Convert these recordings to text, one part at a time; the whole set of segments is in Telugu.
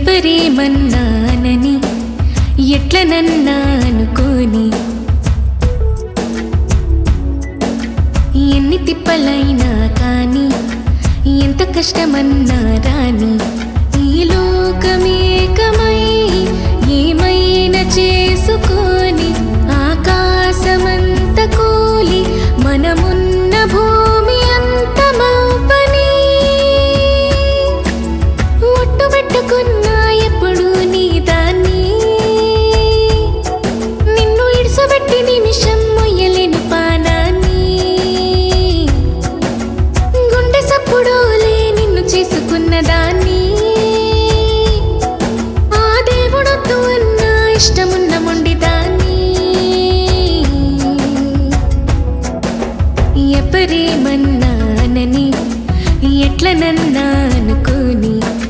ఎవరేమన్నానని ఎట్ల నన్నా అనుకోని ఎన్ని తిప్పలైనా కానీ ఎంత కష్టమన్నా రాని ఈ లోకమేకమై ఏమైనా చేసుకొని ఆకాశమంత కూలి మనమున్న భూమి అంత మౌపని ఒట్టు పెట్టుకున్నా ఎప్పుడు నీ దాన్ని నిన్ను ఇడిసబెట్టి నిమిషం మొయ్యలేని పానాన్ని గుండె సప్పుడోలే నిన్ను చేసుకున్న దాన్ని ఆ దేవుడొద్దు అన్న ఇష్టమున్న మొండి దాన్ని ఎవరేమన్నానని ఎట్ల నన్నా అనుకోని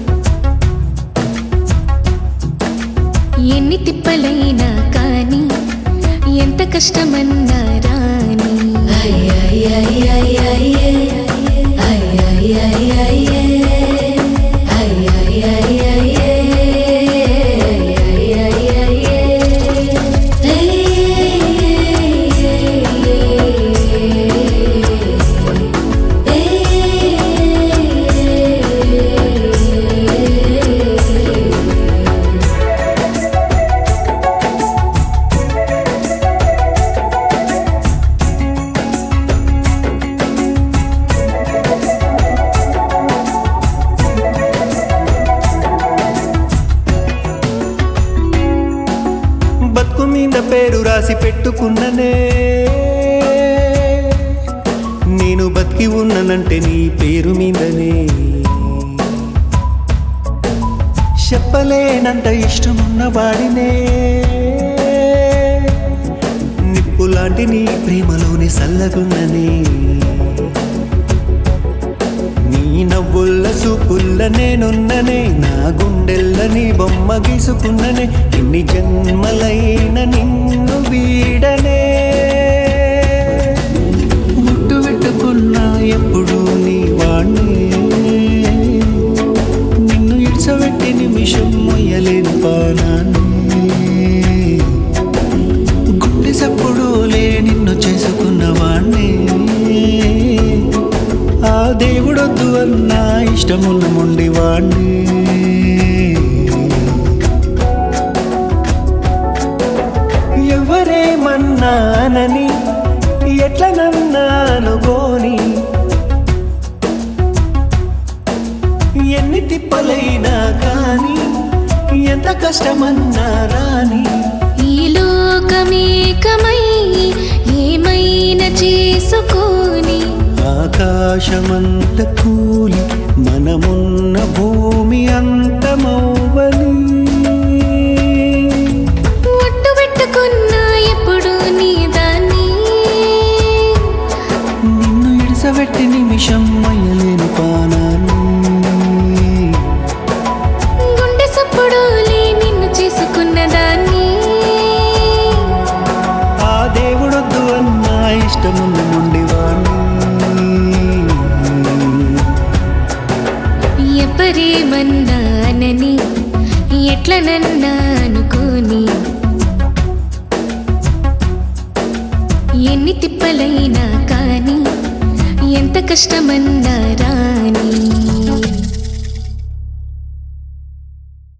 ఎన్ని తిప్పలైనా కానీ ఎంత కష్టమన్నా రాని బతుకు మీద పేరు రాసి పెట్టుకున్ననే నేను బతికి ఉన్నానంటే నీ పేరు మీదనే చెప్పలేనంత ఇష్టమున్న వాడినే నిప్పులాంటి నీ ప్రేమలోని సల్లగున్ననే నీ నవ్వుల్ల సూపుల్ల నేనున్ననే నా గుండెల్ల నీ బొమ్మ గీసుకున్ననే ఎన్ని జన్మలైన నిన్ను వీడనే ముట్టు పెట్టుకున్నా ఎప్పుడు నీ వాణ్ణి నిన్ను ఇడ్చబెట్టి నిమిషం మొయ్యలేని పానాన్ని గుండె సప్పుడులే నిన్ను చేసుకున్న వాణ్ణి ఆ దేవుడొద్దు అన్న ఇష్టమున్న మొండి వాణ్ణి ఎవరేమన్నానని ఎట్ల నన్నానుకోని ఎన్ని తిప్పలైనా కానీ ఎంత కష్టమన్నా రాని ఈ లోకమేకమై ఏమైనా చేసుకొని ఆకాశమంత కూలి మనమున్న భూమి అంతమవ్వని ఒట్టు పెట్టుకున్నా ఎప్పుడు నీ దాన్ని నిన్ను ఇడిసబెట్టి నిమిషం అయ్యలేని పానాన్ని గుండె సప్పుడులే నిన్ను చేసుకున్న దాన్ని ఆ దేవుడొద్దు అన్న ఇష్టమున్న నుండి వాణ్ణి ఎవరేమన్నానని ఎట్ల నన్నా అనుకోని ఎన్ని తిప్పలైనా కానీ ఎంత కష్టమన్నా రాని